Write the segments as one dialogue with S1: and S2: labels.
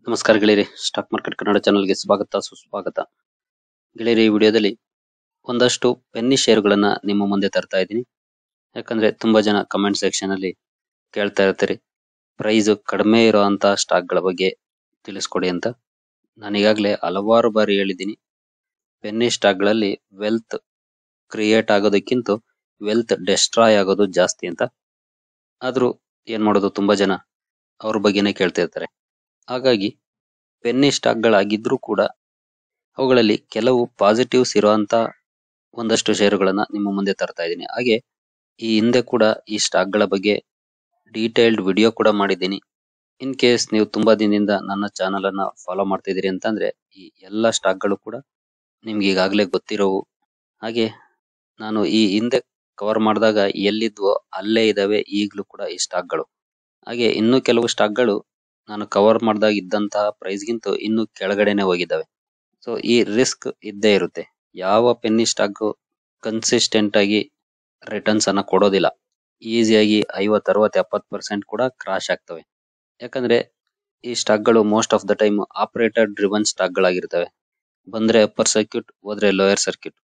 S1: ನಮಸ್ಕಾರ ಗೆಳೆಯರಿ stock market Kannada ಚಾನಲ್ಗೆ ಸ್ವಾಗತ ಸುಸ್ವಾಗತ ಗೆಳೆಯರಿ ಈ ವಿಡಿಯೋದಲ್ಲಿ ಒಂದಷ್ಟು ಪೆನ್ನಿ ಷೇರುಗಳನ್ನ ನಿಮ್ಮ ಮುಂದೆ ತರ್ತಾ ಇದ್ದೀನಿ ಯಾಕಂದ್ರೆ ತುಂಬಾ ಜನ ಕಮೆಂಟ್ ಸೆಕ್ಷನ್ ಅಲ್ಲಿ ಕೇಳ್ತಾ ಇರ್ತೀರಿ ಪ್ರೈಸ್ ಕಡಿಮೆ ಇರುವಂತ ಸ್ಟಾಕ್ ಗಳ ಬಗ್ಗೆ ತಿಳಿಸ್ಕೊಡಿ ಅಂತ ನಾನು ಈಗಾಗಲೇ ಹಲವಾರು ಬಾರಿ ಹೇಳಿದ್ದೀನಿ ಪೆನ್ನಿ ಸ್ಟಾಕ್ ಗಳಲ್ಲಿ ವೆಲ್ತ್ ಕ್ರಿಯೇಟ್ ಆಗೋದಕ್ಕಿಂತ ವೆಲ್ತ್ ಡೆಸ್ಟ್ರಾಯ್ ಆಗೋದು ಜಾಸ್ತಿ ಅಂತ ಆದ್ರೂ ಏನ್ ಮಾಡೋದು ತುಂಬಾ ಜನ ಅವ್ರ ಬಗ್ಗೆನೇ ಕೇಳ್ತಾ ಇರ್ತಾರೆ ಹಾಗಾಗಿ ಪೆನ್ನಿ ಸ್ಟಾಕ್ಗಳಾಗಿದ್ರೂ ಕೂಡ ಅವುಗಳಲ್ಲಿ ಕೆಲವು ಪಾಸಿಟಿವ್ಸ್ ಇರುವಂತ ಒಂದಷ್ಟು ಷೇರುಗಳನ್ನ ನಿಮ್ಮ ಮುಂದೆ ತರ್ತಾ ಇದ್ದೀನಿ ಹಾಗೆ ಈ ಹಿಂದೆ ಕೂಡ ಈ ಸ್ಟಾಕ್ಗಳ ಬಗ್ಗೆ ಡೀಟೇಲ್ಡ್ ವಿಡಿಯೋ ಕೂಡ ಮಾಡಿದ್ದೀನಿ ಇನ್ ಕೇಸ್ ನೀವು ತುಂಬಾ ದಿನದಿಂದ ನನ್ನ ಚಾನಲ್ ಅನ್ನ ಫಾಲೋ ಮಾಡ್ತಿದ್ದೀರಿ ಅಂತಂದ್ರೆ ಈ ಎಲ್ಲ ಸ್ಟಾಕ್ಗಳು ಕೂಡ ನಿಮ್ಗೆ ಈಗಾಗಲೇ ಗೊತ್ತಿರೋವು ಹಾಗೆ ನಾನು ಈ ಹಿಂದೆ ಕವರ್ ಮಾಡಿದಾಗ ಎಲ್ಲಿದ್ವೋ ಅಲ್ಲೇ ಇದಾವೆ ಈಗಲೂ ಕೂಡ ಈ ಸ್ಟಾಕ್ಗಳು ಹಾಗೆ ಇನ್ನೂ ಕೆಲವು ಸ್ಟಾಕ್ಗಳು ನಾನು ಕವರ್ ಮಾಡಿದಾಗ ಇದ್ದಂತಹ ಪ್ರೈಸ್ಗಿಂತ ಇನ್ನೂ ಕೆಳಗಡೆನೆ ಹೋಗಿದ್ದಾವೆ ಸೊ ಈ ರಿಸ್ಕ್ ಇದ್ದೇ ಇರುತ್ತೆ ಯಾವ ಪೆನ್ನಿ ಸ್ಟಾಕ್ ಕನ್ಸಿಸ್ಟೆಂಟ್ ಆಗಿ ರಿಟರ್ನ್ಸ್ ಅನ್ನ ಕೊಡೋದಿಲ್ಲ ಈಸಿಯಾಗಿ ಐವತ್ ಅರವತ್ ಎಪ್ಪತ್ ಪರ್ಸೆಂಟ್ ಕೂಡ ಕ್ರಾಶ್ ಆಗ್ತವೆ ಯಾಕಂದ್ರೆ ಈ ಸ್ಟಾಕ್ಗಳು most of the time operator driven ಸ್ಟಾಕ್ಗಳಾಗಿರ್ತವೆ ಬಂದ್ರೆ ಅಪ್ಪರ್ ಸರ್ಕ್ಯೂಟ್ ಹೋದ್ರೆ ಲೋಯರ್ ಸರ್ಕ್ಯೂಟ್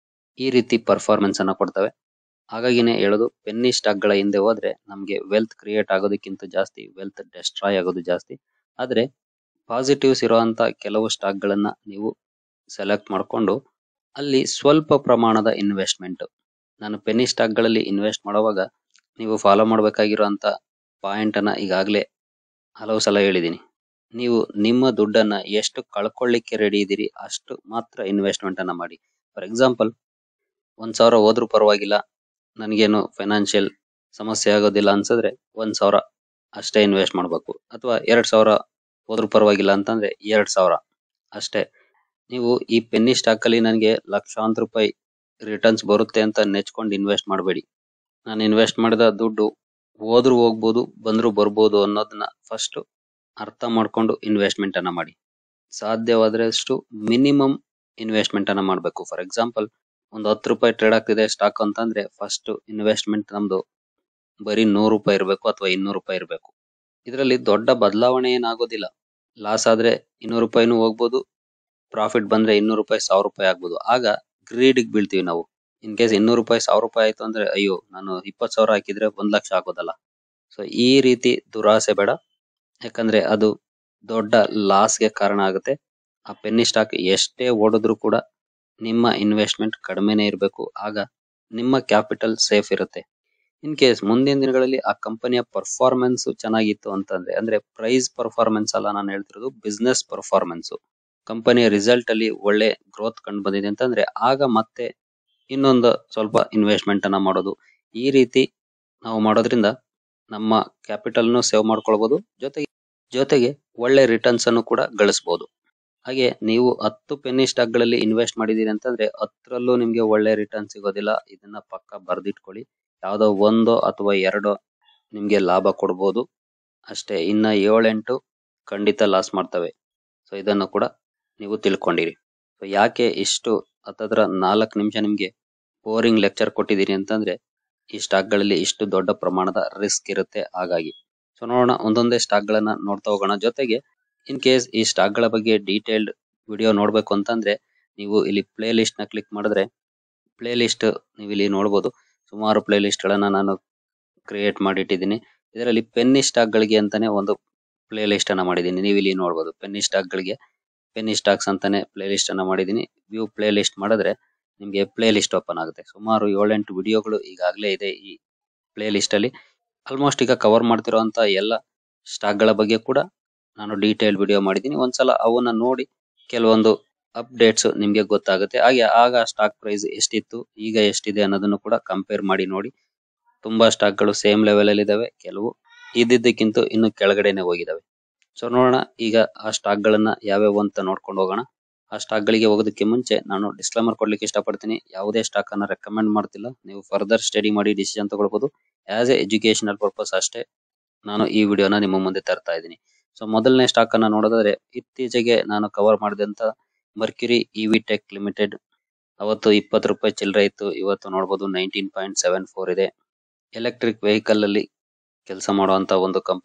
S1: ಈ ರೀತಿ ಪರ್ಫಾರ್ಮೆನ್ಸ್ ಅನ್ನ ಕೊಡ್ತವೆ ಹಾಗಾಗಿನೇ ಹೇಳೋದು ಪೆನ್ನಿ ಸ್ಟಾಕ್ ಗಳ ಹಿಂದೆ ಹೋದ್ರೆ ನಮ್ಗೆ ವೆಲ್ತ್ ಕ್ರಿಯೇಟ್ ಆಗೋದಕ್ಕಿಂತ ಜಾಸ್ತಿ ವೆಲ್ತ್ ಡೆಸ್ಟ್ರಾಯ್ ಆಗೋದು ಜಾಸ್ತಿ ಆದ್ರೆ ಪಾಸಿಟಿವ್ಸ್ ಇರುವಂತ ಕೆಲವು ಸ್ಟಾಕ್ ಗಳನ್ನ ನೀವು ಸೆಲೆಕ್ಟ್ ಮಾಡ್ಕೊಂಡು ಅಲ್ಲಿ ಸ್ವಲ್ಪ ಪ್ರಮಾಣದ ಇನ್ವೆಸ್ಟ್ಮೆಂಟ್ ನಾನು ಪೆನ್ನಿ ಸ್ಟಾಕ್ ಗಳಲ್ಲಿ ಇನ್ವೆಸ್ಟ್ ಮಾಡುವಾಗ ನೀವು ಫಾಲೋ ಮಾಡಬೇಕಾಗಿರುವಂತ ಪಾಯಿಂಟ್ ಅನ್ನ ಈಗಾಗಲೇ ಹಲವು ಸಲ ಹೇಳಿದ್ದೀನಿ ನೀವು ನಿಮ್ಮ ದುಡ್ಡನ್ನ ಎಷ್ಟು ಕಳ್ಕೊಳ್ಳಿಕ್ಕೆ ರೆಡಿ ಇದ್ದೀರಿ ಅಷ್ಟು ಮಾತ್ರ ಇನ್ವೆಸ್ಟ್ಮೆಂಟ್ ಅನ್ನ ಮಾಡಿ ಫಾರ್ ಎಕ್ಸಾಂಪಲ್ ಒಂದ್ ಸಾವಿರ ಹೋದ್ರೂ ಪರವಾಗಿಲ್ಲ ನನಗೇನು ಫೈನಾನ್ಷಿಯಲ್ ಸಮಸ್ಯೆ ಆಗೋದಿಲ್ಲ ಅನ್ಸಿದ್ರೆ ಒಂದ್ ಸಾವಿರ ಅಷ್ಟೇ ಇನ್ವೆಸ್ಟ್ ಮಾಡ್ಬೇಕು ಅಥವಾ ಎರಡ್ ಸಾವಿರ ಹೋದ್ರೂ ಪರವಾಗಿಲ್ಲ ಅಂತಂದ್ರೆ ಎರಡ್ ಸಾವಿರ ಅಷ್ಟೇ ನೀವು ಈ ಪೆನ್ನಿ ಸ್ಟಾಕ್ ಅಲ್ಲಿ ನನಗೆ ಲಕ್ಷಾಂತರ ರೂಪಾಯಿ ರಿಟರ್ನ್ಸ್ ಬರುತ್ತೆ ಅಂತ ನೆಚ್ಕೊಂಡು ಇನ್ವೆಸ್ಟ್ ಮಾಡಬೇಡಿ ನಾನು ಇನ್ವೆಸ್ಟ್ ಮಾಡಿದ ದುಡ್ಡು ಹೋದ್ರೂ ಹೋಗ್ಬೋದು ಬಂದ್ರೂ ಬರ್ಬೋದು ಅನ್ನೋದನ್ನ ಫಸ್ಟ್ ಅರ್ಥ ಮಾಡ್ಕೊಂಡು ಇನ್ವೆಸ್ಟ್ಮೆಂಟ್ ಅನ್ನ ಮಾಡಿ ಸಾಧ್ಯವಾದಷ್ಟು ಮಿನಿಮಮ್ ಇನ್ವೆಸ್ಟ್ಮೆಂಟ್ ಅನ್ನ ಮಾಡಬೇಕು ಫಾರ್ ಎಕ್ಸಾಂಪಲ್ ಒಂದು ಹತ್ತು ರೂಪಾಯಿ ಟ್ರೇಡ್ ಆಗ್ತಿದೆ ಸ್ಟಾಕ್ ಅಂತಂದ್ರೆ ಫಸ್ಟ್ ಇನ್ವೆಸ್ಟ್ಮೆಂಟ್ ನಮ್ದು ಬರೀ ನೂರು ರೂಪಾಯಿ ಇರಬೇಕು ಅಥವಾ ಇನ್ನೂರು ರೂಪಾಯಿ ಇರಬೇಕು ಇದರಲ್ಲಿ ದೊಡ್ಡ ಬದಲಾವಣೆ ಏನಾಗೋದಿಲ್ಲ ಲಾಸ್ ಆದ್ರೆ ಇನ್ನೂರು ರೂಪಾಯಿನೂ ಹೋಗ್ಬೋದು ಪ್ರಾಫಿಟ್ ಬಂದ್ರೆ ಇನ್ನೂರು ರೂಪಾಯಿ ಸಾವಿರ ರೂಪಾಯಿ ಆಗ್ಬೋದು ಆಗ ಗ್ರೀಡಿಗೆ ಬೀಳ್ತೀವಿ ನಾವು ಇನ್ ಕೇಸ್ ಇನ್ನೂರು ರೂಪಾಯಿ ಸಾವಿರ ರೂಪಾಯಿ ಆಯ್ತು ಅಂದ್ರೆ ಅಯ್ಯೋ ನಾನು ಇಪ್ಪತ್ತು ಸಾವಿರ ಹಾಕಿದ್ರೆ ಒಂದ್ ಲಕ್ಷ ಆಗೋದಲ್ಲ ಸೊ ಈ ರೀತಿ ದುರಾಸೆ ಬೇಡ ಯಾಕಂದ್ರೆ ಅದು ದೊಡ್ಡ ಲಾಸ್ಗೆ ಕಾರಣ ಆಗುತ್ತೆ ಆ ಪೆನ್ನಿ ಸ್ಟಾಕ್ ಎಷ್ಟೇ ಓಡಿದ್ರು ಕೂಡ ನಿಮ್ಮ ಇನ್ವೆಸ್ಟ್ಮೆಂಟ್ ಕಡಿಮೆನೇ ಇರಬೇಕು ಆಗ ನಿಮ್ಮ ಕ್ಯಾಪಿಟಲ್ ಸೇಫ್ ಇರುತ್ತೆ ಇನ್ ಕೇಸ್ ಮುಂದಿನ ದಿನಗಳಲ್ಲಿ ಆ ಕಂಪನಿಯ ಪರ್ಫಾರ್ಮೆನ್ಸ್ ಚೆನ್ನಾಗಿತ್ತು ಅಂತಂದ್ರೆ ಅಂದ್ರೆ ಪ್ರೈಸ್ ಪರ್ಫಾರ್ಮೆನ್ಸ್ ಅಲ್ಲ ನಾನು ಹೇಳ್ತಿರೋದು ಬಿಸ್ನೆಸ್ ಪರ್ಫಾರ್ಮೆನ್ಸ್ ಕಂಪನಿಯ ರಿಸಲ್ಟ್ ಅಲ್ಲಿ ಒಳ್ಳೆ ಗ್ರೋತ್ ಕಂಡು ಬಂದಿದೆ ಅಂತಂದ್ರೆ ಆಗ ಮತ್ತೆ ಇನ್ನೊಂದು ಸ್ವಲ್ಪ ಇನ್ವೆಸ್ಟ್ಮೆಂಟ್ ಅನ್ನ ಮಾಡೋದು ಈ ರೀತಿ ನಾವು ಮಾಡೋದ್ರಿಂದ ನಮ್ಮ ಕ್ಯಾಪಿಟಲ್ನು ಸೇವ್ ಮಾಡ್ಕೊಳ್ಬಹುದು ಜೊತೆಗೆ ಜೊತೆಗೆ ಒಳ್ಳೆ ರಿಟರ್ನ್ಸ್ ಅನ್ನು ಕೂಡ ಗಳಿಸಬಹುದು ಹಾಗೆ ನೀವು ಹತ್ತು ಪೆನ್ನಿ ಸ್ಟಾಕ್ ಗಳಲ್ಲಿ ಇನ್ವೆಸ್ಟ್ ಮಾಡಿದೀರಿ ಅಂತಂದ್ರೆ ಹತ್ತರಲ್ಲೂ ನಿಮ್ಗೆ ಒಳ್ಳೆ ರಿಟರ್ನ್ ಸಿಗೋದಿಲ್ಲ ಇದನ್ನ ಪಕ್ಕ ಬರ್ದಿಟ್ಕೊಳ್ಳಿ ಯಾವ್ದೋ ಒಂದೋ ಅಥವಾ ಎರಡೋ ನಿಮ್ಗೆ ಲಾಭ ಕೊಡ್ಬೋದು ಅಷ್ಟೇ ಇನ್ನ ಏಳೆಂಟು ಖಂಡಿತ ಲಾಸ್ ಮಾಡ್ತವೆ ಸೊ ಇದನ್ನು ಕೂಡ ನೀವು ತಿಳ್ಕೊಂಡಿರಿ ಸೊ ಯಾಕೆ ಇಷ್ಟು ಹತ್ತತ್ರ ನಾಲ್ಕು ನಿಮಿಷ ನಿಮ್ಗೆ ಬೋರಿಂಗ್ ಲೆಕ್ಚರ್ ಕೊಟ್ಟಿದ್ದೀನಿ ಅಂತಂದ್ರೆ ಈ ಸ್ಟಾಕ್ ಗಳಲ್ಲಿ ಇಷ್ಟು ದೊಡ್ಡ ಪ್ರಮಾಣದ ರಿಸ್ಕ್ ಇರುತ್ತೆ ಹಾಗಾಗಿ ಸೊ ನೋಡೋಣ ಒಂದೊಂದೇ ಸ್ಟಾಕ್ ಗಳನ್ನ ನೋಡ್ತಾ ಹೋಗೋಣ ಜೊತೆಗೆ ಇನ್ ಕೇಸ್ ಈ ಸ್ಟಾಕ್ ಗಳ ಬಗ್ಗೆ ಡೀಟೇಲ್ಡ್ ವಿಡಿಯೋ ನೋಡ್ಬೇಕು ಅಂತಂದ್ರೆ ನೀವು ಇಲ್ಲಿ ಪ್ಲೇ ಲಿಸ್ಟ್ ನ ಕ್ಲಿಕ್ ಮಾಡಿದ್ರೆ ಪ್ಲೇ ಲಿಸ್ಟ್ ನೀವು ಇಲ್ಲಿ ನೋಡಬಹುದು ಸುಮಾರು ಪ್ಲೇ ಲಿಸ್ಟ್ ಗಳನ್ನ ನಾನು ಕ್ರಿಯೇಟ್ ಮಾಡಿಟ್ಟಿದ್ದೀನಿ ಇದರಲ್ಲಿ ಪೆನ್ನಿ ಸ್ಟಾಕ್ ಗಳಿಗೆ ಅಂತಾನೆ ಒಂದು ಪ್ಲೇ ಲಿಸ್ಟ್ ಅನ್ನ ಮಾಡಿದ್ದೀನಿ ನೀವು ಇಲ್ಲಿ ನೋಡಬಹುದು ಪೆನ್ನಿ ಸ್ಟಾಕ್ ಗಳಿಗೆ ಪೆನ್ನಿ ಸ್ಟಾಕ್ಸ್ ಅಂತಾನೆ ಪ್ಲೇ ಲಿಸ್ಟ್ ಅನ್ನ ಮಾಡಿದ್ದೀನಿ ವ್ಯೂ ಪ್ಲೇ ಲಿಸ್ಟ್ ಮಾಡಿದ್ರೆ ನಿಮ್ಗೆ ಪ್ಲೇ ಲಿಸ್ಟ್ ಓಪನ್ ಆಗುತ್ತೆ ಸುಮಾರು ಏಳೆಂಟು ವಿಡಿಯೋಗಳು ಈಗಾಗಲೇ ಇದೆ ಈ ಪ್ಲೇ ಲಿಸ್ಟ್ ಅಲ್ಲಿ ಆಲ್ಮೋಸ್ಟ್ ಈಗ ಕವರ್ ಮಾಡ್ತಿರೋಂತ ಎಲ್ಲ ಸ್ಟಾಕ್ ಗಳ ಬಗ್ಗೆ ಕೂಡ ನಾನು ಡೀಟೇಲ್ ವಿಡಿಯೋ ಮಾಡಿದ್ದೀನಿ ಒಂದ್ಸಲ ಅವನ್ನ ನೋಡಿ ಕೆಲವೊಂದು ಅಪ್ಡೇಟ್ಸ್ ನಿಮ್ಗೆ ಗೊತ್ತಾಗುತ್ತೆ ಹಾಗೆ ಆಗ ಸ್ಟಾಕ್ ಪ್ರೈಸ್ ಎಷ್ಟಿತ್ತು ಈಗ ಎಷ್ಟಿದೆ ಅನ್ನೋದನ್ನು ಕೂಡ ಕಂಪೇರ್ ಮಾಡಿ ನೋಡಿ ತುಂಬಾ ಸ್ಟಾಕ್ ಗಳು ಸೇಮ್ ಲೆವೆಲ್ ಅಲ್ಲಿ ಇದಾವೆ ಕೆಲವು ಇದ್ದಿದ್ದಕ್ಕಿಂತ ಇನ್ನು ಕೆಳಗಡೆನೆ ಹೋಗಿದಾವೆ ಸೊ ನೋಡೋಣ ಈಗ ಆ ಸ್ಟಾಕ್ ಗಳನ್ನ ಯಾವ್ಯಾವ ಅಂತ ನೋಡ್ಕೊಂಡು ಹೋಗೋಣ ಆ ಸ್ಟಾಕ್ ಗಳಿಗೆ ಹೋಗೋದಕ್ಕೆ ಮುಂಚೆ ನಾನು ಡಿಸ್ಕ್ಲೈಮರ್ ಕೊಡ್ಲಿಕ್ಕೆ ಇಷ್ಟಪಡ್ತೀನಿ ಯಾವುದೇ ಸ್ಟಾಕ್ ಅನ್ನ ರೆಕಮೆಂಡ್ ಮಾಡ್ತಿಲ್ಲ ನೀವು ಫರ್ದರ್ ಸ್ಟಡಿ ಮಾಡಿ ಡಿಸಿಷನ್ ತಗೊಳ್ಬಹುದು ಆಸ್ ಎ ಎಜುಕೇಶನಲ್ ಪರ್ಪಸ್ ಅಷ್ಟೇ ನಾನು ಈ ವಿಡಿಯೋನ ನಿಮ್ಮ ಮುಂದೆ ತರ್ತಾ ಇದ್ದೀನಿ ಸೊ ಮೊದಲನೇ ಸ್ಟಾಕ್ ಅನ್ನ ನೋಡೋದಾದ್ರೆ ಇತ್ತೀಚೆಗೆ ನಾನು ಕವರ್ ಮಾಡಿದಂತ ಮರ್ಕ್ಯುರಿ ಇವಿ ಟೆಕ್ ಲಿಮಿಟೆಡ್ ಅವತ್ತು ಇಪ್ಪತ್ತು ರೂಪಾಯಿ ಚಿಲ್ಲರೆ ಇತ್ತು ಇವತ್ತು ನೋಡಬಹುದು ನೈನ್ಟೀನ್ ಪಾಯಿಂಟ್ ಸೆವೆನ್ ಫೋರ್ ಇದೆ ಎಲೆಕ್ಟ್ರಿಕ್ ವೆಹಿಕಲ್ ಅಲ್ಲಿ ಕೆಲಸ ಮಾಡುವಂತ ಒಂದು ಕಂಪನಿ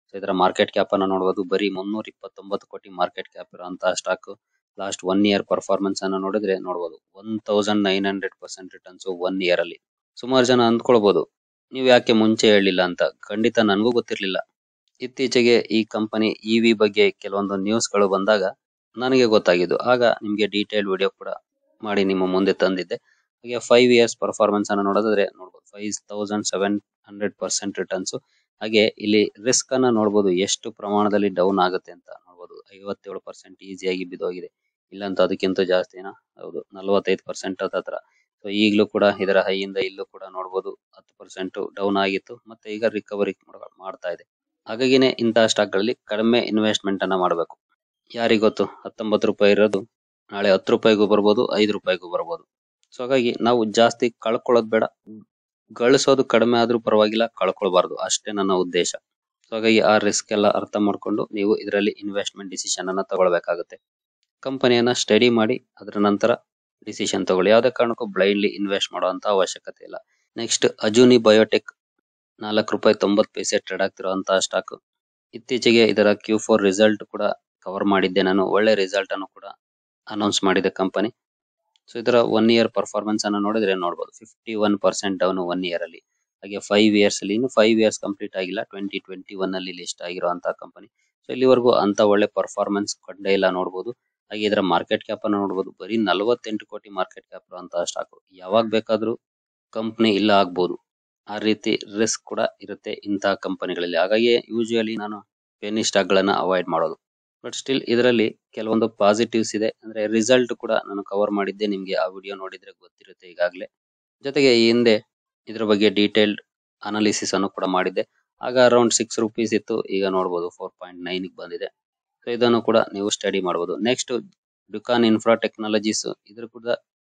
S1: ಸೊ ಇದರ ಮಾರ್ಕೆಟ್ ಕ್ಯಾಪ್ ಅನ್ನ ನೋಡಬಹುದು ಬರೀ ಮುನ್ನೂರ ಇಪ್ಪತ್ತೊಂಬತ್ತು ಕೋಟಿ ಮಾರ್ಕೆಟ್ ಕ್ಯಾಪ್ ಇರುವಂತಹ stock last one year performance ಅನ್ನು ನೋಡಿದ್ರೆ ನೋಡಬಹುದು one thousand nine hundred percent returns one year ಅಲ್ಲಿ ಸುಮಾರು ಜನ ಅಂದ್ಕೊಳ್ಬಹುದು ನೀವು ಯಾಕೆ ಮುಂಚೆ ಹೇಳಿಲ್ಲ ಅಂತ ಖಂಡಿತ ನನಗೂ ಗೊತ್ತಿರ್ಲಿಲ್ಲ ಇತ್ತೀಚೆಗೆ ಈ ಕಂಪನಿ ಇವಿ ಬಗ್ಗೆ ಕೆಲವೊಂದು ನ್ಯೂಸ್ ಗಳು ಬಂದಾಗ ನನಗೆ ಗೊತ್ತಾಗಿದ್ದು ಆಗ ನಿಮ್ಗೆ ಡೀಟೇಲ್ ವಿಡಿಯೋ ಕೂಡ ಮಾಡಿ ನಿಮ್ಮ ಮುಂದೆ ತಂದಿದ್ದೆ ಹಾಗೆ ಫೈವ್ ಇಯರ್ಸ್ ಪರ್ಫಾರ್ಮೆನ್ಸ್ ಅನ್ನು ನೋಡೋದಾದ್ರೆ ನೋಡಬಹುದು five thousand seven hundred percent returns ಹಾಗೆ ಇಲ್ಲಿ ರಿಸ್ಕ್ ಅನ್ನ ನೋಡಬಹುದು ಎಷ್ಟು ಪ್ರಮಾಣದಲ್ಲಿ ಡೌನ್ ಆಗುತ್ತೆ ಅಂತ ನೋಡಬಹುದು ಐವತ್ತೇಳು ಪರ್ಸೆಂಟ್ ಈಸಿಯಾಗಿ ಬಿದ್ದೋಗಿದೆ ಇಲ್ಲಂತ ಅದಕ್ಕಿಂತ ಜಾಸ್ತಿನಾ ಹೌದು ನಲವತ್ತೈದು ಪರ್ಸೆಂಟ್ ಹತ್ರ ಸೊ ಈಗಲೂ ಕೂಡ ಇದರ ಹೈಯಿಂದ ಇಲ್ಲೂ ಕೂಡ ನೋಡಬಹುದು ಹತ್ತು ಪರ್ಸೆಂಟ್ ಡೌನ್ ಆಗಿತ್ತು ಮತ್ತೆ ಈಗ ರಿಕವರಿ ಮಾಡ್ತಾ ಇದೆ ಹಾಗಾಗಿನೇ ಇಂತಹ ಸ್ಟಾಕ್ ಗಳಲ್ಲಿ ಕಡಿಮೆ ಇನ್ವೆಸ್ಟ್ಮೆಂಟ್ ಅನ್ನ ಮಾಡಬೇಕು ಯಾರಿಗ್ ಗೊತ್ತು ಹತ್ತೊಂಬತ್ತು ರೂಪಾಯಿ ಇರೋದು ನಾಳೆ ಹತ್ತು ರೂಪಾಯಿಗೂ ಬರ್ಬೋದು ಐದು ರೂಪಾಯಿಗೂ ಬರ್ಬೋದು ಸೊ ಹಾಗಾಗಿ ನಾವು ಜಾಸ್ತಿ ಕಳ್ಕೊಳ್ಳೋದು ಬೇಡ ಗಳಿಸೋದು ಕಡಿಮೆ ಆದ್ರೂ ಪರವಾಗಿಲ್ಲ ಕಳ್ಕೊಳ್ಬಾರ್ದು ಅಷ್ಟೇ ನನ್ನ ಉದ್ದೇಶ ಸೊ ಹಾಗಾಗಿ ಆ ರಿಸ್ಕ್ ಎಲ್ಲ ಅರ್ಥ ಮಾಡ್ಕೊಂಡು ನೀವು ಇದರಲ್ಲಿ ಇನ್ವೆಸ್ಟ್ಮೆಂಟ್ ಡಿಸಿಷನ್ ಅನ್ನ ತಗೊಳ್ಬೇಕಾಗುತ್ತೆ ಕಂಪನಿಯನ್ನ ಸ್ಟಡಿ ಮಾಡಿ ಅದರ ನಂತರ ಡಿಸಿಷನ್ ತಗೊಳ್ಳಿ ಯಾವುದೇ ಕಾರಣಕ್ಕೂ ಬ್ಲೈಂಡ್ಲಿ ಇನ್ವೆಸ್ಟ್ ಮಾಡುವಂತ ಅವಶ್ಯಕತೆ ಇಲ್ಲ ನೆಕ್ಸ್ಟ್ ಅಜೂನಿ ಬಯೋಟೆಕ್ ನಾಲ್ಕು ರೂಪಾಯಿ ತೊಂಬತ್ತು ಪೈಸೆ ಟ್ರೇಡ್ ಆಗ್ತಿರುವಂತಹ ಸ್ಟಾಕ್ ಇತ್ತೀಚೆಗೆ ಇದರ ಕ್ಯೂ ಫೋರ್ ರಿಸಲ್ಟ್ ಕೂಡ ಕವರ್ ಮಾಡಿದ್ದೆ ನಾನು ಒಳ್ಳೆ ರಿಸಲ್ಟ್ ಅನ್ನು ಕೂಡ ಅನೌನ್ಸ್ ಮಾಡಿದೆ ಕಂಪನಿ ಸೊ ಇದರ ಒನ್ ಇಯರ್ ಪರ್ಫಾರ್ಮೆನ್ಸ್ ಅನ್ನು ನೋಡಿದ್ರೆ ನೋಡಬಹುದು fifty one percent down one year ಅಲ್ಲಿ ಹಾಗೆ ಫೈವ್ ಇಯರ್ಸ್ ಅಲ್ಲಿ ಇನ್ನು ಫೈವ್ ಇಯರ್ಸ್ ಕಂಪ್ಲೀಟ್ ಆಗಿಲ್ಲ ಟ್ವೆಂಟಿ ಟ್ವೆಂಟಿ ಒನ್ ಅಲ್ಲಿ ಲಿಸ್ಟ್ ಆಗಿರುವಂತಹ ಕಂಪನಿ ಸೊ ಇಲ್ಲಿವರೆಗೂ ಅಂತ ಒಳ್ಳೆ ಪರ್ಫಾರ್ಮೆನ್ಸ್ ಕಂಡೇ ಇಲ್ಲ ನೋಡಬಹುದು ಹಾಗೆ ಇದರ ಮಾರ್ಕೆಟ್ ಕ್ಯಾಪ್ ಅನ್ನು ನೋಡಬಹುದು ಬರೀ ನಲವತ್ತೆಂಟು ಕೋಟಿ ಮಾರ್ಕೆಟ್ ಕ್ಯಾಪ್ ಇರುವಂತಹ ಸ್ಟಾಕ್ ಯಾವಾಗ ಬೇಕಾದ್ರೂ ಕಂಪನಿ ಇಲ್ಲ ಆಗ್ಬಹುದು ಆ ರೀತಿ ರಿಸ್ಕ್ ಕೂಡ ಇರುತ್ತೆ ಇಂತಹ ಕಂಪನಿಗಳಲ್ಲಿ ಹಾಗಾಗಿ ಯೂಶುವಲಿ ನಾನು ಪೆನಿ ಸ್ಟಾಕ್ ಗಳನ್ನ ಅವಾಯ್ಡ್ ಮಾಡೋದು ಬಟ್ ಸ್ಟಿಲ್ ಇದರಲ್ಲಿ ಕೆಲವೊಂದು ಪಾಸಿಟಿವ್ಸ್ ಇದೆ ಅಂದ್ರೆ ರಿಸಲ್ಟ್ ಕೂಡ ನಾನು ಕವರ್ ಮಾಡಿದ್ದೆ ನಿಮ್ಗೆ ಆ ವಿಡಿಯೋ ನೋಡಿದ್ರೆ ಗೊತ್ತಿರುತ್ತೆ ಈಗಾಗಲೇ ಜೊತೆಗೆ ಈ ಹಿಂದೆ ಇದ್ರ ಬಗ್ಗೆ ಡೀಟೇಲ್ಡ್ ಅನಾಲಿಸಿಸ್ ಅನ್ನು ಕೂಡ ಮಾಡಿದ್ದೆ ಆಗ ಅರೌಂಡ್ ಸಿಕ್ಸ್ ರುಪೀಸ್ ಇತ್ತು ಈಗ ನೋಡಬಹುದು ಫೋರ್ ಪಾಯಿಂಟ್ ನೈನ್ ಬಂದಿದೆ ಸೊ ಇದನ್ನು ಕೂಡ ನೀವು ಸ್ಟಡಿ ಮಾಡಬಹುದು ನೆಕ್ಸ್ಟ್ ಡುಕಾನ್ ಇನ್ಫ್ರಾ ಟೆಕ್ನಾಲಜೀಸ್ ಇದ್ರ ಕೂಡ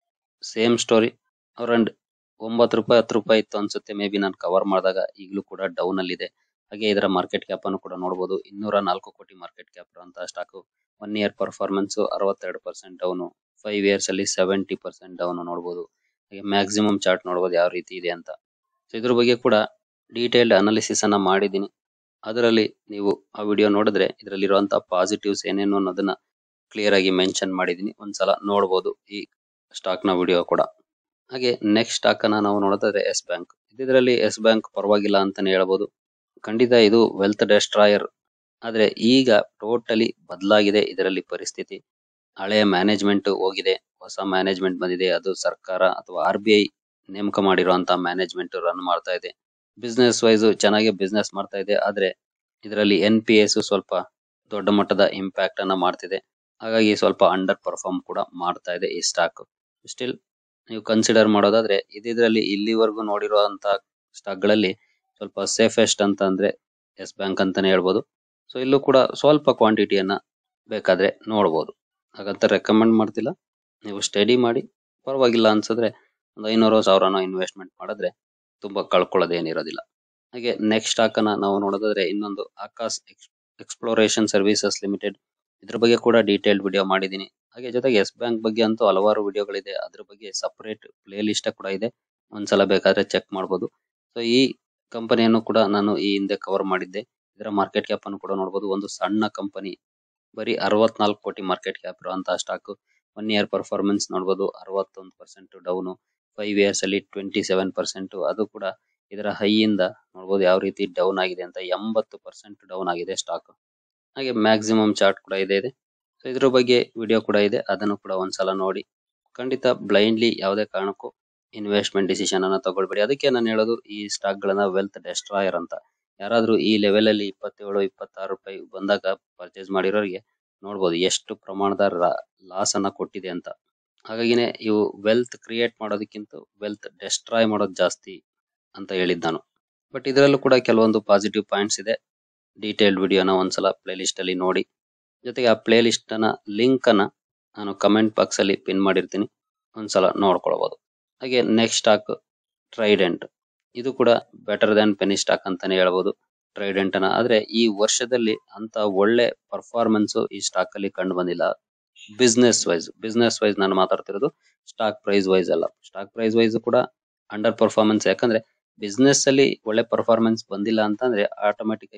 S1: ಸೇಮ್ ಸ್ಟೋರಿ ಅರೌಂಡ್ ಒಂಬತ್ತು ರೂಪಾಯಿ ಹತ್ತು ರೂಪಾಯಿ ಇತ್ತು ಅನ್ಸುತ್ತೆ ಮೇ ಬಿ ನಾನು ಕವರ್ ಮಾಡಿದಾಗ ಈಗಲೂ ಕೂಡ ಡೌನ್ ಅಲ್ಲಿ ಇದೆ ಹಾಗೆ ಇದರ ಮಾರ್ಕೆಟ್ ಕ್ಯಾಪ್ ಅನ್ನು ಕೂಡ ನೋಡಬಹುದು ಇನ್ನೂರ ನಾಲ್ಕು ಕೋಟಿ ಮಾರ್ಕೆಟ್ ಕ್ಯಾಪ್ ಇರುವಂತಹ ಸ್ಟಾಕ್ ಒನ್ ಇಯರ್ ಪರ್ಫಾರ್ಮೆನ್ಸ್ ಅರವತ್ತೆರಡು ಪರ್ಸೆಂಟ್ ಡೌನ್ ಫೈವ್ ಇಯರ್ಸ್ ಅಲ್ಲಿ ಸೆವೆಂಟಿ ಪರ್ಸೆಂಟ್ ಡೌನ್ ನೋಡಬಹುದು ಹಾಗೆ ಮ್ಯಾಕ್ಸಿಮಮ್ ಚಾರ್ಟ್ ನೋಡಬಹುದು ಯಾವ ರೀತಿ ಇದೆ ಅಂತ ಸೊ ಇದ್ರ ಬಗ್ಗೆ ಕೂಡ ಡೀಟೇಲ್ಡ್ ಅನಾಲಿಸಿಸ್ ಅನ್ನ ಮಾಡಿದ್ದೀನಿ ಅದರಲ್ಲಿ ನೀವು ಆ ವಿಡಿಯೋ ನೋಡಿದ್ರೆ ಇದರಲ್ಲಿರುವಂತಹ ಪಾಸಿಟಿವ್ಸ್ ಏನೇನು ಅನ್ನೋದನ್ನ ಕ್ಲಿಯರ್ ಆಗಿ ಮೆನ್ಷನ್ ಮಾಡಿದ್ದೀನಿ ಒಂದ್ಸಲ ನೋಡಬಹುದು ಈ ಸ್ಟಾಕ್ ನ ವಿಡಿಯೋ ಕೂಡ ಹಾಗೆ ನೆಕ್ಸ್ಟ್ ಸ್ಟಾಕ್ ಅನ್ನ ನಾವು ನೋಡೋದಾದ್ರೆ ಎಸ್ ಬ್ಯಾಂಕ್ ಇದರಲ್ಲಿ ಎಸ್ ಬ್ಯಾಂಕ್ ಪರವಾಗಿಲ್ಲ ಅಂತಾನೆ ಹೇಳ್ಬೋದು ಖಂಡಿತ ಇದು ವೆಲ್ತ್ ಡೆಸ್ಟ್ರಾಯರ್ ಆದ್ರೆ ಈಗ ಟೋಟಲಿ ಬದಲಾಗಿದೆ ಇದರಲ್ಲಿ ಪರಿಸ್ಥಿತಿ ಹಳೆಯ ಮ್ಯಾನೇಜ್ಮೆಂಟ್ ಹೋಗಿದೆ ಹೊಸ ಮ್ಯಾನೇಜ್ಮೆಂಟ್ ಬಂದಿದೆ ಅದು ಸರ್ಕಾರ ಅಥವಾ ಆರ್ ಬಿ ಐ ನೇಮಕ ಮಾಡಿರುವಂತಹ ಮ್ಯಾನೇಜ್ಮೆಂಟ್ ರನ್ ಮಾಡ್ತಾ ಇದೆ ಬಿಸ್ನೆಸ್ ವೈಸ್ ಚೆನ್ನಾಗಿ ಬಿಸ್ನೆಸ್ ಮಾಡ್ತಾ ಇದೆ ಆದ್ರೆ ಇದರಲ್ಲಿ ಎನ್ ಪಿ ಎಸ್ ಸ್ವಲ್ಪ ದೊಡ್ಡ ಮಟ್ಟದ ಇಂಪ್ಯಾಕ್ಟ್ ಅನ್ನ ಮಾಡ್ತಿದೆ ಹಾಗಾಗಿ ಸ್ವಲ್ಪ ಅಂಡರ್ ಪರ್ಫಾರ್ಮ್ ಕೂಡ ಮಾಡ್ತಾ ಇದೆ ಈ ಸ್ಟಾಕ್ ಸ್ಟಿಲ್ ನೀವು ಕನ್ಸಿಡರ್ ಮಾಡೋದಾದ್ರೆ ಇದಿದ್ರಲ್ಲಿ ಇಲ್ಲಿವರೆಗೂ ನೋಡಿರುವಂತ ಸ್ಟಾಕ್ ಗಳಲ್ಲಿ ಸ್ವಲ್ಪ ಸೇಫೆಸ್ಟ್ ಅಂತ ಅಂದ್ರೆ ಎಸ್ ಬ್ಯಾಂಕ್ ಅಂತಾನೆ ಹೇಳ್ಬೋದು ಸೊ ಇಲ್ಲೂ ಕೂಡ ಸ್ವಲ್ಪ ಕ್ವಾಂಟಿಟಿಯನ್ನ ಬೇಕಾದ್ರೆ ನೋಡ್ಬೋದು ಹಾಗಂತ ರೆಕಮೆಂಡ್ ಮಾಡ್ತಿಲ್ಲ ನೀವು ಸ್ಟಡಿ ಮಾಡಿ ಪರವಾಗಿಲ್ಲ ಅನ್ಸಿದ್ರೆ ಒಂದು ಐನೂರು ಸಾವಿರನೋ ಇನ್ವೆಸ್ಟ್ಮೆಂಟ್ ಮಾಡಿದ್ರೆ ತುಂಬಾ ಕಳ್ಕೊಳ್ಳೋದೇನಿರೋದಿಲ್ಲ ಹಾಗೆ ನೆಕ್ಸ್ಟ್ ಸ್ಟಾಕ್ ಅನ್ನ ನಾವು ನೋಡೋದಾದ್ರೆ ಇನ್ನೊಂದು ಆಕಾಶ್ ಎಕ್ಸ್ಪ್ಲೋರೇಷನ್ ಸರ್ವಿಸಸ್ ಲಿಮಿಟೆಡ್ ಇದ್ರ ಬಗ್ಗೆ ಕೂಡ ಡೀಟೇಲ್ಡ್ ವಿಡಿಯೋ ಮಾಡಿದ್ದೀನಿ ಹಾಗೆ ಜೊತೆಗೆ ಎಸ್ ಬ್ಯಾಂಕ್ ಬಗ್ಗೆ ಅಂತೂ ಹಲವಾರು ವಿಡಿಯೋಗಳಿದೆ ಅದ್ರ ಬಗ್ಗೆ ಸಪರೇಟ್ ಪ್ಲೇ ಲಿಸ್ಟ್ ಕೂಡ ಇದೆ ಒಂದ್ಸಲ ಬೇಕಾದ್ರೆ ಚೆಕ್ ಮಾಡಬಹುದು ಸೊ ಈ ಕಂಪನಿಯನ್ನು ಕೂಡ ನಾನು ಈ ಹಿಂದೆ ಕವರ್ ಮಾಡಿದ್ದೆ ಇದರ ಮಾರ್ಕೆಟ್ ಕ್ಯಾಪ್ ಅನ್ನು ಕೂಡ ನೋಡಬಹುದು ಒಂದು ಸಣ್ಣ ಕಂಪನಿ ಬರೀ ಅರವತ್ನಾಲ್ಕು ಕೋಟಿ ಮಾರ್ಕೆಟ್ ಕ್ಯಾಪ್ ಇರುವಂತಹ ಸ್ಟಾಕ್ ಒನ್ ಇಯರ್ ಪರ್ಫಾರ್ಮೆನ್ಸ್ ನೋಡಬಹುದು ಅರವತ್ತೊಂದು ಪರ್ಸೆಂಟ್ ಡೌನ್ ಫೈವ್ ಇಯರ್ಸ್ ಅಲ್ಲಿ ಟ್ವೆಂಟಿ ಸೆವೆನ್ ಪರ್ಸೆಂಟ್ ಅದು ಕೂಡ ಇದರ ಹೈ ಇಂದ ನೋಡಬಹುದು ಯಾವ ರೀತಿ ಡೌನ್ ಆಗಿದೆ ಅಂತ ಎಂಬತ್ತು ಪರ್ಸೆಂಟ್ ಡೌನ್ ಆಗಿದೆ ಸ್ಟಾಕ್ ಹಾಗೆ ಮ್ಯಾಕ್ಸಿಮಮ್ ಚಾರ್ಟ್ ಕೂಡ ಇದೆ ಇದೆ ಸೊ ಇದ್ರ ಬಗ್ಗೆ ವಿಡಿಯೋ ಕೂಡ ಇದೆ ಅದನ್ನು ಕೂಡ ಒಂದ್ಸಲ ನೋಡಿ ಖಂಡಿತ ಬ್ಲೈಂಡ್ಲಿ ಯಾವುದೇ ಕಾರಣಕ್ಕೂ ಇನ್ವೆಸ್ಟ್ಮೆಂಟ್ ಡಿಸಿಷನ್ ಅನ್ನ ತಗೊಳ್ಬೇಡಿ ಅದಕ್ಕೆ ನಾನು ಹೇಳೋದು ಈ ಸ್ಟಾಕ್ ಗಳನ್ನ ವೆಲ್ತ್ ಡೆಸ್ಟ್ರಾಯರ್ ಅಂತ ಯಾರಾದ್ರೂ ಈ ಲೆವೆಲ್ ಅಲ್ಲಿ ಇಪ್ಪತ್ತೇಳು ಇಪ್ಪತ್ತಾರು ರೂಪಾಯಿ ಬಂದಾಗ ಪರ್ಚೇಸ್ ಮಾಡಿರೋರಿಗೆ ನೋಡ್ಬೋದು ಎಷ್ಟು ಪ್ರಮಾಣದ ಲಾಸ್ ಅನ್ನ ಕೊಟ್ಟಿದೆ ಅಂತ ಹಾಗಾಗಿನೇ ಇವು ವೆಲ್ತ್ ಕ್ರಿಯೇಟ್ ಮಾಡೋದಕ್ಕಿಂತ ವೆಲ್ತ್ ಡೆಸ್ಟ್ರಾಯ್ ಮಾಡೋದು ಜಾಸ್ತಿ ಅಂತ ಹೇಳಿದ್ ನಾನು ಬಟ್ ಇದರಲ್ಲೂ ಕೂಡ ಕೆಲವೊಂದು ಪಾಸಿಟಿವ್ ಪಾಯಿಂಟ್ಸ್ ಇದೆ ಡೀಟೇಲ್ಡ್ ವಿಡಿಯೋನ ಒಂದ್ಸಲ ಪ್ಲೇ ಲಿಸ್ಟ್ ಅಲ್ಲಿ ನೋಡಿ ಜೊತೆಗೆ ಆ ಪ್ಲೇ ಲಿಸ್ಟ್ ನ ಲಿಂಕ್ ಅನ್ನ ನಾನು ಕಮೆಂಟ್ ಬಾಕ್ಸ್ ಅಲ್ಲಿ ಪಿನ್ ಮಾಡಿರ್ತೀನಿ ಒಂದ್ಸಲ ನೋಡ್ಕೊಳ್ಬಹುದು ಹಾಗೆ ನೆಕ್ಸ್ಟ್ ಸ್ಟಾಕ್ ಟ್ರೈಡೆಂಟ್ ಇದು ಕೂಡ ಬೆಟರ್ ದನ್ ಪೆನಿ ಸ್ಟಾಕ್ ಅಂತಾನೆ ಹೇಳ್ಬೋದು ಟ್ರೈಡೆಂಟ್ ಅನ್ನ ಆದ್ರೆ ಈ ವರ್ಷದಲ್ಲಿ ಅಂತ ಒಳ್ಳೆ ಪರ್ಫಾರ್ಮೆನ್ಸ್ ಈ ಸ್ಟಾಕ್ ಅಲ್ಲಿ ಕಂಡು ಬಂದಿಲ್ಲ ಬಿಸ್ನೆಸ್ ವೈಸ್ ಬಿಸ್ನೆಸ್ ವೈಸ್ ನಾನು ಮಾತಾಡ್ತಿರೋದು ಸ್ಟಾಕ್ ಪ್ರೈಸ್ ವೈಸ್ ಅಲ್ಲ ಸ್ಟಾಕ್ ಪ್ರೈಸ್ ವೈಸ್ ಕೂಡ ಅಂಡರ್ ಪರ್ಫಾರ್ಮೆನ್ಸ್ ಯಾಕಂದ್ರೆ ಬಿಸ್ನೆಸ್ ಅಲ್ಲಿ ಒಳ್ಳೆ ಪರ್ಫಾರ್ಮೆನ್ಸ್ ಬಂದಿಲ್ಲ ಅಂತಂದ್ರೆ ಆಟೋಮೆಟಿಕ್ ಆಗಿ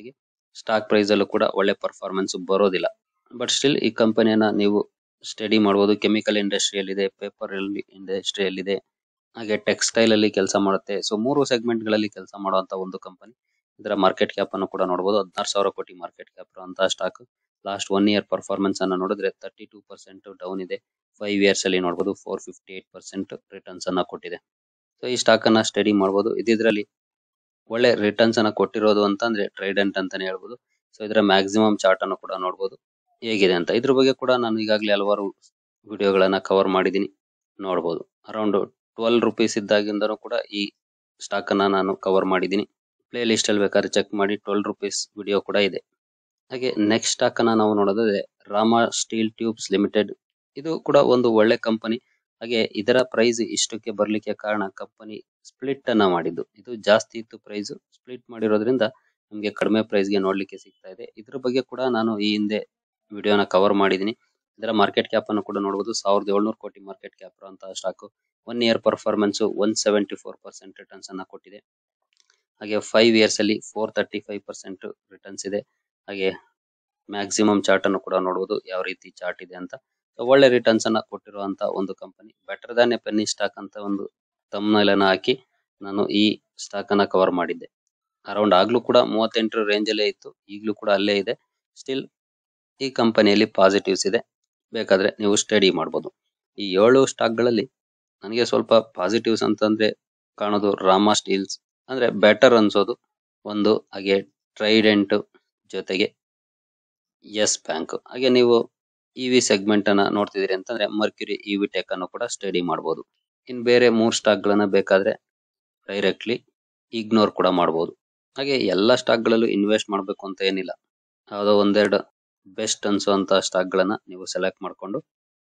S1: ಸ್ಟಾಕ್ ಪ್ರೈಸ್ ಅಲ್ಲೂ ಕೂಡ ಒಳ್ಳೆ ಪರ್ಫಾರ್ಮೆನ್ಸ್ ಬರೋದಿಲ್ಲ ಬಟ್ ಸ್ಟಿಲ್ ಈ ಕಂಪನಿಯನ್ನ ನೀವು ಸ್ಟಡಿ ಮಾಡಬಹುದು ಕೆಮಿಕಲ್ ಇಂಡಸ್ಟ್ರಿಯಲ್ ಇದೆ ಪೇಪರ್ ಇಂಡಸ್ಟ್ರಿಯಲ್ ಇದೆ ಹಾಗೆ ಟೆಕ್ಸ್ಟೈಲ್ ಅಲ್ಲಿ ಕೆಲಸ ಮಾಡುತ್ತೆ ಸೊ ಮೂರು ಸೆಗ್ಮೆಂಟ್ ಗಳಲ್ಲಿ ಕೆಲಸ ಮಾಡುವಂತ ಒಂದು ಕಂಪನಿ ಇದರ ಮಾರ್ಕೆಟ್ ಕ್ಯಾಪ್ ಅನ್ನು ಕೂಡ ನೋಡಬಹುದು ಹದಿನಾರು ಸಾವಿರ ಕೋಟಿ ಮಾರ್ಕೆಟ್ ಕ್ಯಾಪ್ ಇರುವಂತಹ stock last one year performance ಅನ್ನು ನೋಡಿದ್ರೆ ತರ್ಟಿ ಟೂ ಪರ್ಸೆಂಟ್ ಡೌನ್ ಇದೆ ಫೈವ್ ಇಯರ್ಸ್ ಅಲ್ಲಿ ನೋಡಬಹುದು four fifty eight percent returns ಅನ್ನ ಕೊಟ್ಟಿದೆ ಸೊ ಈ ಸ್ಟಾಕ್ ಅನ್ನ ಸ್ಟಡಿ ಮಾಡಬಹುದು ಇದ್ರಲ್ಲಿ ಒಳ್ಳೆ ರಿಟರ್ನ್ಸ್ ಅನ್ನ ಕೊಟ್ಟಿರೋದು ಅಂತಂದ್ರೆ ಟ್ರೈಡೆಂಟ್ ಅಂತಾನೆ ಹೇಳ್ಬೋದು ಸೊ ಇದರ ಮ್ಯಾಕ್ಸಿಮಮ್ ಚಾರ್ಟ್ ಅನ್ನು ಕೂಡ ನೋಡಬಹುದು ಹೇಗಿದೆ ಅಂತ ಇದ್ರ ಬಗ್ಗೆ ಕೂಡ ನಾನು ಈಗಾಗಲೇ ಹಲವಾರು ವಿಡಿಯೋಗಳನ್ನ ಕವರ್ ಮಾಡಿದೀನಿ ನೋಡಬಹುದು ಅರೌಂಡ್ ಟ್ವೆಲ್ ರುಪೀಸ್ ಇದ್ದಾಗಿಂದನೂ ಕೂಡ ಈ ಸ್ಟಾಕ್ ಅನ್ನ ನಾನು ಕವರ್ ಮಾಡಿದೀನಿ ಪ್ಲೇ ಲಿಸ್ಟ್ ಅಲ್ಲಿ ಬೇಕಾದ್ರೆ ಚೆಕ್ ಮಾಡಿ ಟ್ವೆಲ್ ರುಪೀಸ್ ವಿಡಿಯೋ ಕೂಡ ಇದೆ ಹಾಗೆ ನೆಕ್ಸ್ಟ್ ಸ್ಟಾಕ್ ಅನ್ನ ನಾವು ನೋಡೋದಾದ್ರೆ ರಾಮ ಸ್ಟೀಲ್ ಟ್ಯೂಬ್ಸ್ ಲಿಮಿಟೆಡ್ ಇದು ಕೂಡ ಒಂದು ಒಳ್ಳೆ ಕಂಪನಿ ಹಾಗೆ ಇದರ ಪ್ರೈಸ್ ಇಷ್ಟಕ್ಕೆ ಬರ್ಲಿಕ್ಕೆ ಕಾರಣ ಕಂಪನಿ ಸ್ಪ್ಲಿಟ್ ಅನ್ನ ಮಾಡಿದ್ದು ಇದು ಜಾಸ್ತಿ ಇತ್ತು ಪ್ರೈಸ್ ಸ್ಪ್ಲಿಟ್ ಮಾಡಿರೋದ್ರಿಂದ ನಮಗೆ ಕಡಿಮೆ ಪ್ರೈಸ್ ಗೆ ನೋಡ್ಲಿಕ್ಕೆ ಸಿಗ್ತಾ ಇದೆ ಇದ್ರ ಬಗ್ಗೆ ಕೂಡ ನಾನು ಈ ಹಿಂದೆ ವಿಡಿಯೋನ ಕವರ್ ಮಾಡಿದೀನಿ ಇದರ ಮಾರ್ಕೆಟ್ ಕ್ಯಾಪ್ ಅನ್ನು ಕೂಡ ನೋಡಬಹುದು ಸಾವಿರದ ಏಳ್ನೂರು ಕೋಟಿ ಮಾರ್ಕೆಟ್ ಕ್ಯಾಪ್ ಇರುವಂತಹ stock one year performance one seventy four percent returns ಅನ್ನ ಕೊಟ್ಟಿದೆ ಹಾಗೆ ಫೈವ್ ಇಯರ್ಸ್ ಅಲ್ಲಿ four thirty five percent returns ಇದೆ ಹಾಗೆ ಮ್ಯಾಕ್ಸಿಮಮ್ ಚಾರ್ಟ್ ಅನ್ನು ಕೂಡ ನೋಡಬಹುದು ಯಾವ ರೀತಿ ಚಾರ್ಟ್ ಇದೆ ಅಂತ So, ಒಳ್ಳೆ ರಿಟರ್ನ್ಸ್ ಅನ್ನ ಕೊಟ್ಟಿರುವಂತ ಒಂದು company better than a penny stock ಅಂತ ಒಂದು ತಮ್ಮನೆಲನ್ನ ಹಾಕಿ ನಾನು ಈ ಸ್ಟಾಕ್ ಅನ್ನ ಕವರ್ ಮಾಡಿದ್ದೆ ಅರೌಂಡ್ ಆಗ್ಲೂ ಕೂಡ ಮೂವತ್ತೆಂಟರ ರೇಂಜ್ ಅಲ್ಲೇ ಇತ್ತು ಈಗಲೂ ಕೂಡ ಅಲ್ಲೇ ಇದೆ ಸ್ಟಿಲ್ ಈ ಕಂಪನಿಯಲ್ಲಿ ಪಾಸಿಟಿವ್ಸ್ ಇದೆ ಬೇಕಾದ್ರೆ ನೀವು ಸ್ಟಡಿ ಮಾಡಬಹುದು ಈ ಏಳು ಸ್ಟಾಕ್ ಗಳಲ್ಲಿ ನನಗೆ ಸ್ವಲ್ಪ ಪಾಸಿಟಿವ್ಸ್ ಅಂತಂದ್ರೆ ಕಾಣೋದು ರಾಮ ಸ್ಟೀಲ್ಸ್ ಅಂದ್ರೆ ಬೆಟರ್ ಅನ್ಸೋದು ಒಂದು ಹಾಗೆ ಟ್ರೈಡೆಂಟ್ ಜೊತೆಗೆ ಎಸ್ ಬ್ಯಾಂಕ್ ಹಾಗೆ ನೀವು ಇವಿ ಸೆಗ್ಮೆಂಟ್ ಅನ್ನ ನೋಡ್ತಿದ್ದೀರಿ ಅಂತಂದ್ರೆ ಮರ್ಕ್ಯುರಿ ಇವಿ ಟೆಕ್ ಅನ್ನು ಕೂಡ ಸ್ಟಡಿ ಮಾಡಬಹುದು ಇನ್ ಬೇರೆ ಮೂರ್ ಸ್ಟಾಕ್ ಗಳನ್ನ ಬೇಕಾದ್ರೆ ಡೈರೆಕ್ಟ್ಲಿ ಇಗ್ನೋರ್ ಕೂಡ ಮಾಡಬಹುದು ಹಾಗೆ ಎಲ್ಲಾ ಸ್ಟಾಕ್ ಗಳಲ್ಲೂ ಇನ್ವೆಸ್ಟ್ ಮಾಡಬೇಕು ಅಂತ ಏನಿಲ್ಲ ಯಾವುದೋ ಒಂದೆರಡು ಬೆಸ್ಟ್ ಅನ್ಸುವಂತ ಸ್ಟಾಕ್ ಗಳನ್ನ ನೀವು ಸೆಲೆಕ್ಟ್ ಮಾಡ್ಕೊಂಡು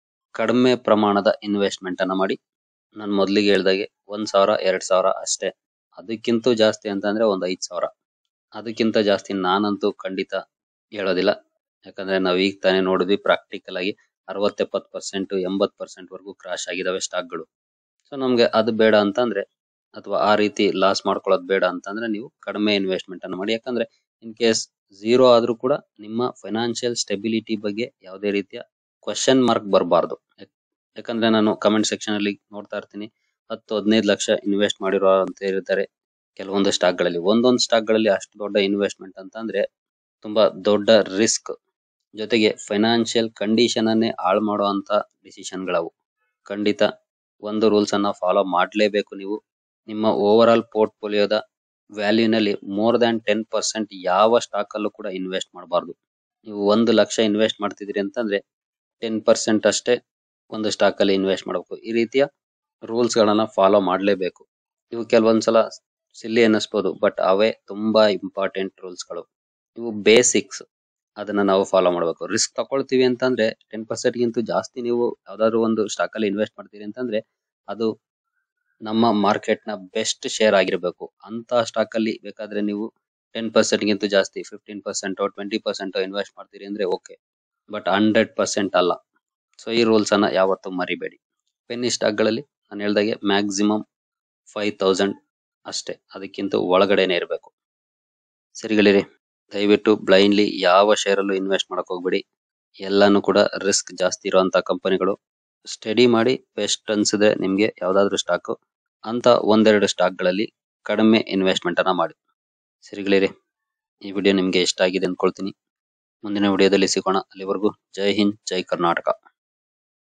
S1: ಕಡಿಮೆ ಪ್ರಮಾಣದ ಇನ್ವೆಸ್ಟ್ಮೆಂಟ್ ಅನ್ನ ಮಾಡಿ ನಾನು ಮೊದಲಿಗೆ ಹೇಳ್ದಾಗೆ ಒಂದ್ ಸಾವಿರ ಎರಡ್ ಸಾವಿರ ಅಷ್ಟೇ ಅದಕ್ಕಿಂತ ಜಾಸ್ತಿ ಅಂತಂದ್ರೆ ಒಂದ್ ಐದ್ ಸಾವಿರ ಅದಕ್ಕಿಂತ ಜಾಸ್ತಿ ನಾನಂತೂ ಖಂಡಿತ ಹೇಳೋದಿಲ್ಲ ಯಾಕಂದ್ರೆ ನಾವ್ ಈಗ ತಾನೇ ನೋಡಿದ್ವಿ ಪ್ರಾಕ್ಟಿಕಲ್ ಆಗಿ ಅರವತ್ತೆಪ್ಪತ್ತು ಪರ್ಸೆಂಟ್ ಎಂಬತ್ ಪರ್ಸೆಂಟ್ ವರೆಗೂ ಕ್ರಾಶ್ ಆಗಿದಾವೆ ಸ್ಟಾಕ್ಗಳು ಸೊ ನಮ್ಗೆ ಅದು ಬೇಡ ಅಂತಂದ್ರೆ ಅಥವಾ ಆ ರೀತಿ ಲಾಸ್ ಮಾಡ್ಕೊಳ್ಳೋದು ಬೇಡ ಅಂತಂದ್ರೆ ನೀವು ಕಡಿಮೆ ಇನ್ವೆಸ್ಟ್ಮೆಂಟ್ ಅನ್ನು ಮಾಡಿ ಯಾಕಂದ್ರೆ ಇನ್ ಕೇಸ್ ಝೀರೋ ಆದ್ರೂ ಕೂಡ ನಿಮ್ಮ ಫೈನಾನ್ಷಿಯಲ್ ಸ್ಟೆಬಿಲಿಟಿ ಬಗ್ಗೆ ಯಾವುದೇ ರೀತಿಯ ಕ್ವಶನ್ ಮಾರ್ಕ್ ಬರಬಾರ್ದು ಯಾಕಂದ್ರೆ ನಾನು ಕಮೆಂಟ್ ಸೆಕ್ಷನ್ ಅಲ್ಲಿ ನೋಡ್ತಾ ಇರ್ತೀನಿ ಹತ್ತು ಹದಿನೈದು ಲಕ್ಷ ಇನ್ವೆಸ್ಟ್ ಮಾಡಿರೋ ಅಂತ ಇರ್ತಾರೆ ಕೆಲವೊಂದು ಸ್ಟಾಕ್ ಗಳಲ್ಲಿ ಒಂದೊಂದು ಸ್ಟಾಕ್ ಗಳಲ್ಲಿ ಅಷ್ಟು ದೊಡ್ಡ ಇನ್ವೆಸ್ಟ್ಮೆಂಟ್ ಅಂತ ಅಂದ್ರೆ ತುಂಬಾ ದೊಡ್ಡ ರಿಸ್ಕ್ ಜೊತೆಗೆ ಫೈನಾನ್ಷಿಯಲ್ ಕಂಡೀಷನ್ ಅನ್ನೇ ಹಾಳು ಮಾಡುವಂತ ಡಿಸಿಷನ್ ಗಳವು ಖಂಡಿತ ಒಂದು ರೂಲ್ಸ್ ಅನ್ನ ಫಾಲೋ ಮಾಡಲೇಬೇಕು ನೀವು ನಿಮ್ಮ ಓವರ್ ಆಲ್ ಪೋರ್ಟ್ಫೋಲಿಯೋದ ವ್ಯಾಲ್ಯೂನಲ್ಲಿ ಮೋರ್ ದ್ಯಾನ್ ಟೆನ್ ಪರ್ಸೆಂಟ್ ಯಾವ ಸ್ಟಾಕ್ ಅಲ್ಲೂ ಕೂಡ ಇನ್ವೆಸ್ಟ್ ಮಾಡಬಾರ್ದು ನೀವು ಒಂದು ಲಕ್ಷ ಇನ್ವೆಸ್ಟ್ ಮಾಡ್ತಿದ್ದೀರಿ ಅಂತಂದ್ರೆ ಟೆನ್ ಪರ್ಸೆಂಟ್ ಅಷ್ಟೇ ಒಂದು ಸ್ಟಾಕ್ ಅಲ್ಲಿ ಇನ್ವೆಸ್ಟ್ ಮಾಡಬೇಕು ಈ ರೀತಿಯ ರೂಲ್ಸ್ ಗಳನ್ನ ಫಾಲೋ ಮಾಡಲೇಬೇಕು ಇವು ಕೆಲವೊಂದ್ಸಲ ಸಿಲ್ಲಿ ಅನ್ನಿಸ್ಬೋದು ಬಟ್ ಅವೇ ತುಂಬಾ ಇಂಪಾರ್ಟೆಂಟ್ ರೂಲ್ಸ್ ಗಳು ಇವು ಬೇಸಿಕ್ಸ್ ಅದನ್ನ ನಾವು ಫಾಲೋ ಮಾಡಬೇಕು ರಿಸ್ಕ್ ತಗೊಳ್ತೀವಿ ಅಂತಂದ್ರೆ ಟೆನ್ ಪರ್ಸೆಂಟ್ ಗಿಂತ ಜಾಸ್ತಿ ನೀವು ಯಾವ್ದಾದ್ರು ಒಂದು ಸ್ಟಾಕ್ ಅಲ್ಲಿ ಇನ್ವೆಸ್ಟ್ ಮಾಡ್ತೀರಿ ಅಂತಂದ್ರೆ ಅದು ನಮ್ಮ ಮಾರ್ಕೆಟ್ ನ ಬೆಸ್ಟ್ ಶೇರ್ ಆಗಿರಬೇಕು ಅಂತ ಸ್ಟಾಕ್ ಅಲ್ಲಿ ಬೇಕಾದ್ರೆ ನೀವು ಟೆನ್ ಪರ್ಸೆಂಟ್ ಗಿಂತ ಜಾಸ್ತಿ fifteen percent twenty percent invest ಮಾಡ್ತೀರಿ ಅಂದ್ರೆ ಓಕೆ ಬಟ್ ಹಂಡ್ರೆಡ್ ಪರ್ಸೆಂಟ್ ಅಲ್ಲ ಸೊ ಈ ರೂಲ್ಸ್ ಅನ್ನ ಯಾವತ್ತೂ ಮರಿಬೇಡಿ ಪೆನ್ನಿ ಸ್ಟಾಕ್ ಗಳಲ್ಲಿ ನಾನು ಹೇಳ್ದಾಗೆ ಮ್ಯಾಕ್ಸಿಮಮ್ ಫೈವ್ ತೌಸಂಡ್ ಅಷ್ಟೇ ಅದಕ್ಕಿಂತ ಒಳಗಡೆನೆ ಇರಬೇಕು ಸರಿಗಳಿರಿ ದಯವಿಟ್ಟು ಬ್ಲೈಂಡ್ಲಿ ಯಾವ ಶೇರ್ ಅಲ್ಲೂ ಇನ್ವೆಸ್ಟ್ ಮಾಡಕ್ ಹೋಗ್ಬೇಡಿ ಎಲ್ಲಾನು ಕೂಡ ರಿಸ್ಕ್ ಜಾಸ್ತಿ ಇರುವಂತ ಕಂಪನಿಗಳು ಸ್ಟಡಿ ಮಾಡಿ ಬೆಸ್ಟ್ ಅನ್ಸಿದ್ರೆ ನಿಮ್ಗೆ ಯಾವ್ದಾದ್ರು ಸ್ಟಾಕ್ ಅಂತ ಒಂದೆರಡು ಸ್ಟಾಕ್ ಗಳಲ್ಲಿ ಕಡಿಮೆ ಇನ್ವೆಸ್ಟ್ಮೆಂಟ್ ಅನ್ನ ಮಾಡಿ ಸರಿಗಳಿರಿ ಈ ವಿಡಿಯೋ ನಿಮ್ಗೆ ಇಷ್ಟ ಆಗಿದೆ ಅನ್ಕೊಳ್ತೀನಿ ಮುಂದಿನ ವಿಡಿಯೋದಲ್ಲಿ ಸಿಗೋಣ ಅಲ್ಲಿವರೆಗೂ ಜೈ ಹಿಂದ್ ಜೈ ಕರ್ನಾಟಕ